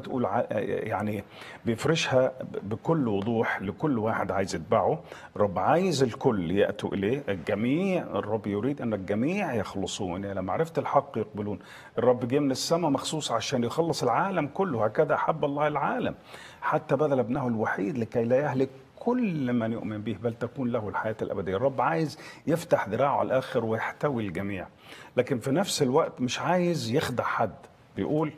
بتقول ع- يعني بيفرشها ب- بكل وضوح لكل واحد عايز يتبعه الرب عايز الكل يأتوا إليه الجميع الرب يريد أن الجميع يخلصون إلى معرفة الحق يقبلون الرب جه من السماء مخصوص عشان يخلص العالم كله هكذا أحب الله العالم حتى بذل ابنه الوحيد لكي لا يهلك كل من يؤمن به بل تكون له الحياة الأبدية الرب عايز يفتح ذراعه على الآخر ويحتوي الجميع لكن في نفس الوقت مش عايز يخدع حد بيقول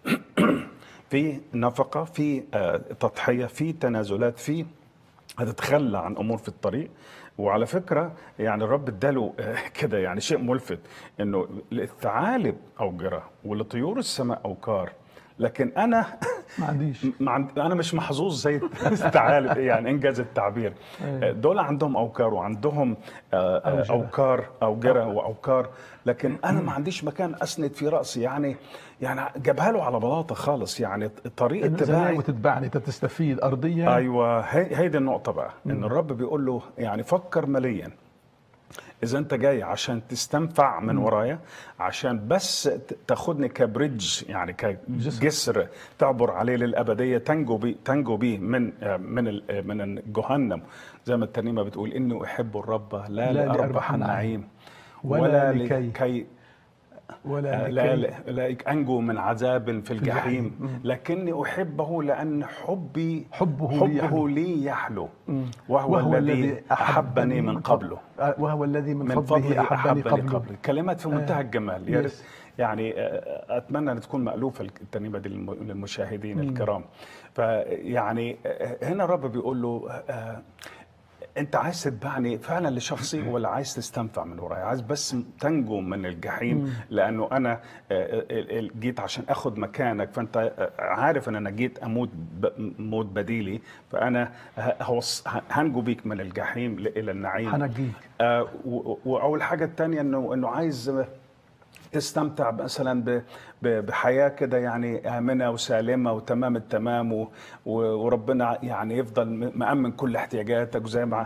في نفقة في آه، تضحية في تنازلات في هتتخلى عن امور في الطريق وعلى فكره يعني الرب اداله آه، كده يعني شيء ملفت انه الثعالب اوجره ولطيور السماء اوكار لكن انا ما عنديش ما عند... انا مش محظوظ زي الثعالب يعني انجاز التعبير أيوة. دول عندهم اوكار وعندهم آه، آه، أوجرة. اوكار اوجره واوكار لكن انا ما عنديش مكان اسند في راسي يعني يعني جابها له على بلاطه خالص يعني طريق زمان اتباعي وتتبعني تستفيد ارضيا ايوه هي هي دي النقطه بقى ان الرب بيقول له يعني فكر مليا اذا انت جاي عشان تستنفع من ورايا عشان بس ت- تاخدني كبريدج يعني كجسر تعبر عليه للابديه تنجو بي تنجو بيه من آه، من ال- آه، من جهنم زي ما الترنيمه بتقول اني احب الرب لا, لا لاربح لأربح النعيم ولا ولا لكي- لكي ولا لا, لكي لا, لا أنجو من عذاب في الجحيم. الجحيم لكني أحبه لأن حبي حبه لي حبه يحلو. لي يحلو وهو, الذي أحبني من قبله آه، وهو الذي من, من فضله أحبني قبله قبله كلمات في منتهى الجمال يا يس. ريت يعني آه، أتمنى أن تكون مألوفة الترنيمة دي للم- للمشاهدين الكرام فيعني آه، هنا الرب بيقول له آه، انت عايز تتبعني فعلا لشخصي ولا عايز تستنفع من ورايا عايز بس تنجو من الجحيم لانه انا آه، ال- ال- جيت عشان اخد مكانك فانت آه، عارف ان انا جيت اموت ب- موت بديلي فانا ه- هوص- ه- هنجو بيك من الجحيم ل- الى النعيم حنجيك آه، و- واول حاجه الثانيه انه انه عايز تستمتع مثلا ب- ب- بحياه كده يعني امنه وسالمه وتمام التمام و- و- وربنا يعني يفضل م- مامن كل احتياجاتك وزي ما آه،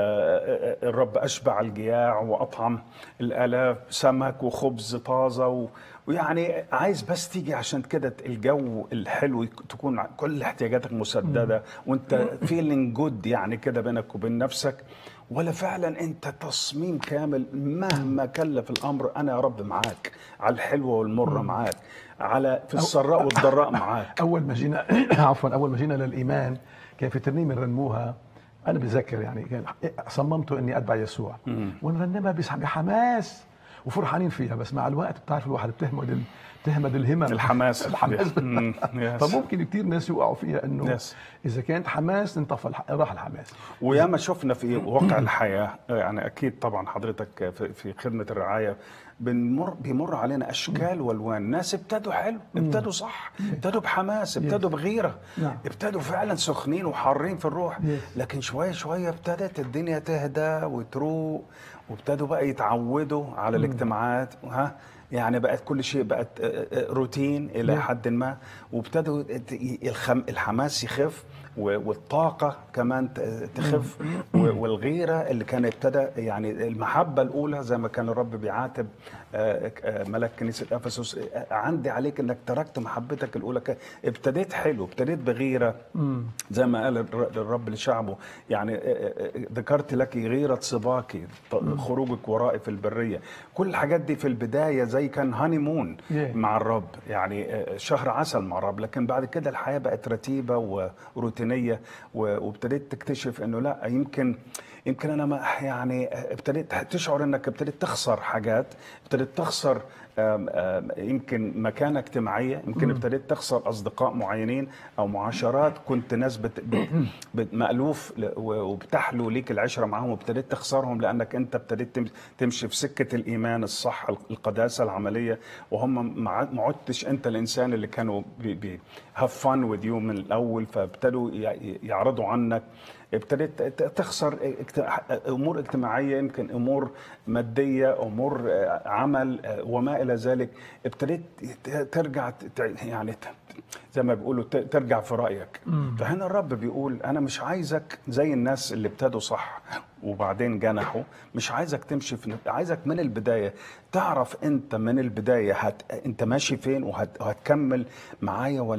آه، الرب اشبع الجياع واطعم الالاف سمك وخبز طازه و- ويعني عايز بس تيجي عشان كده الجو الحلو يك- تكون ع- كل احتياجاتك مسدده وانت فيلينج جود يعني كده بينك وبين نفسك ولا فعلا انت تصميم كامل مهما كلف الامر انا يا رب معاك على الحلوه والمره معاك على في السراء والضراء معاك اول ما جينا عفوا اول ما جينا للايمان كان في ترنيمه نرنموها انا بذكر يعني كان صممت اني اتبع يسوع ونرنمها بس- بحماس وفرحانين فيها بس مع الوقت بتعرف الواحد بتهمد ال- بتهمد الهمم الحماس الحماس مم، يس. فممكن كثير ناس يوقعوا فيها انه يس. اذا كانت حماس انطفى الح- راح الحماس وياما شفنا في واقع الحياه يعني اكيد طبعا حضرتك في في خدمه الرعايه بنمر بيمر علينا اشكال والوان ناس ابتدوا حلو ابتدوا صح ابتدوا بحماس ابتدوا بغيره نعم. ابتدوا فعلا سخنين وحارين في الروح Yes. لكن شويه شويه ابتدت الدنيا تهدى وتروق وابتدوا بقى يتعودوا على الاجتماعات ها يعني بقت كل شيء بقت آه، آه، روتين الى Yeah. حد ما وابتدوا ت- الخم- الحماس يخف و- والطاقه كمان ت- تخف و- والغيره اللي كان ابتدى يعني المحبه الاولى زي ما كان الرب بيعاتب آه، آه، ملك كنيسه افسس آه، عندي عليك انك تركت محبتك الاولى ك- ابتديت حلو ابتديت بغيره زي ما قال الر- الرب لشعبه يعني آه، آه، ذكرت لك غيره صباك ط- خروجك ورائي في البريه كل الحاجات دي في البدايه زي كان هاني مون Yeah. مع الرب يعني آه، شهر عسل مع الرب لكن بعد كده الحياه بقت رتيبه وروتينيه و- وابتديت تكتشف انه لا يمكن يمكن انا ما يعني ابتديت تشعر انك ابتديت تخسر حاجات ابتديت تخسر آم، آم، يمكن مكانه اجتماعيه يمكن ابتديت تخسر اصدقاء معينين او معاشرات كنت ناس بت بت بت مالوف ل- و- وبتحلو ليك العشره معاهم وابتديت تخسرهم لانك انت ابتديت تم- تمشي في سكه الايمان الصح القداسه العمليه وهم ما عد- ما عدتش انت الانسان اللي كانوا بي بي هاف فن وذ يو من الاول فابتدوا ي- يعرضوا عنك ابتديت ت- تخسر اجت- امور اجتماعيه يمكن امور ماديه امور آه، عمل آه، وما الى ذلك ابتديت ت- ترجع ت- ت- يعني ت- زي ما بيقولوا ت- ترجع في رايك فهنا الرب بيقول انا مش عايزك زي الناس اللي ابتدوا صح وبعدين جنحوا مش عايزك تمشي في عايزك من البدايه تعرف انت من البدايه هت... انت ماشي فين وهت... وهتكمل معايا ولا